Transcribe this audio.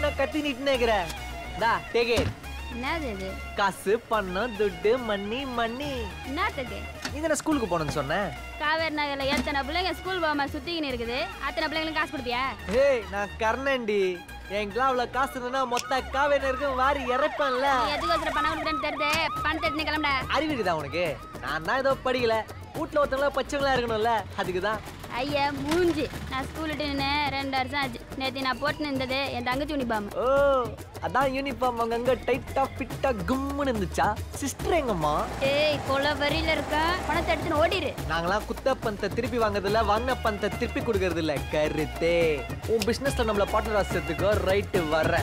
உன்ன கத்தி நிட்டுனேக்கிற டா டேக் இட் என்னது இது காசு பணம் துட்டு மண்ணி மண்ணி என்னத்துக்கு நீ தானே ஸ்கூலுக்கு போகணும்னு சொன்னேன் காவேரி நகர்ல எத்தனை பிள்ளைங்க ஸ்கூல் போகாம சுத்திக்கின்னு இருக்குது அத்தனை பிள்ளைங்களும் காசு கொடுப்பியா ஏய் நான் கர்ணன்டி என்கிட்ட அவ்வளவு காசு இருந்ததுன்னா மொத்த காவேனருக்கும் வாரி இறப்பேன்ல நீ எதுக்கு வச்சுட்டு பணம் கொடுக்குறேன்னு தெரியுது பணத்தை எடுத்து கிளம்புடா அறிவிக்குதா உனக்கு நான் தான் ஏதோ படிக்கல வீட்டுல ஒருத்தவங்களா பச்சவங்களா இருக்கணும்ல அதுக்கு தான் ஐயா மூஞ்சி நான் ஸ்கூல் விட்டு நின்று ரெண்டு வருஷம் ஆச்சு நேற்று நான் போட்டுன்னு இருந்தது என் தங்கச்சி யூனிஃபார்ம் ஓ அதான் யூனிஃபார்ம் அங்கங்க டைட்டா ஃபிட்டா கும்முன்னு இருந்துச்சா சிஸ்டர் எங்கம்மா ஏய் கொலை வரியில இருக்கேன் பணத்தை எடுத்துன்னு ஓடிடு நாங்களாம் குத்த பணத்தை திருப்பி வாங்குறதில்ல வாங்கின பணத்தை திருப்பி கொடுக்கறது இல்ல கருத்தே உன் பிசினஸ்ல நம்மள பார்ட்னர் ஆசத்துக்கு ரைட்டு வர